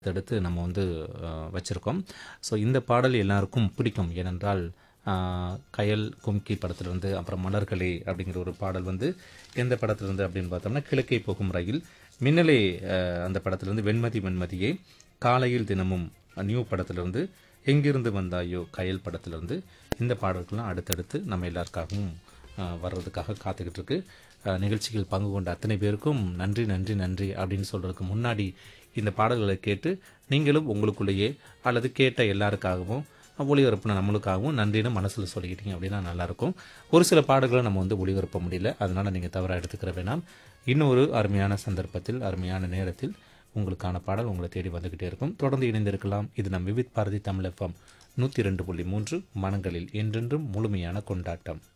எடுத்து நம்ம வந்து வச்சுருக்கோம் ஸோ இந்த பாடல் எல்லாருக்கும் பிடிக்கும் ஏனென்றால் ஆஹ், கயல் கும்கி படத்திலிருந்து அப்புறம் மலர்களே அப்படிங்கிற ஒரு பாடல் வந்து எந்த படத்திலிருந்து அப்படின்னு பார்த்தோம்னா கிழக்கே போகும் ரயில் மின்னலே ஆஹ், அந்த படத்திலிருந்து வெண்மதி வெண்மதியே காலையில் தினமும் நியூ படத்திலிருந்து எங்கிருந்து வந்தாயோ கயல் படத்திலிருந்து இந்த பாடல்கள்லாம் அடுத்தடுத்து நம்ம எல்லாருக்காகவும் ஆஹ், வர்றதுக்காக காத்துக்கிட்டு இருக்கு ஆஹ், நிகழ்ச்சியில் பங்கு கொண்ட அத்தனை பேருக்கும் நன்றி நன்றி நன்றி அப்படின்னு சொல்றதுக்கு முன்னாடி இந்த பாடல்களை கேட்டு நீங்களும் உங்களுக்குள்ளேயே அல்லது கேட்ட எல்லாருக்காகவும் ஒளிபரப்புன நம்மளுக்காகவும் நன்றின்னு மனசில் சொல்லிக்கிட்டீங்க அப்படின்னா நல்லாயிருக்கும் ஒரு சில பாடல்களை நம்ம வந்து ஒளிபரப்ப முடியல அதனால் நீங்கள் தவறாக எடுத்துக்கிற வேணாம் இன்னொரு அருமையான சந்தர்ப்பத்தில் அருமையான நேரத்தில் உங்களுக்கான பாடல் உங்களை தேடி வந்துக்கிட்டே இருக்கும் தொடர்ந்து இணைந்திருக்கலாம் இது நம் விவித் பாரதி தமிழ் எஃப்எம் நூற்றி ரெண்டு புள்ளி மூன்று மனங்களில் என்றென்றும் முழுமையான கொண்டாட்டம்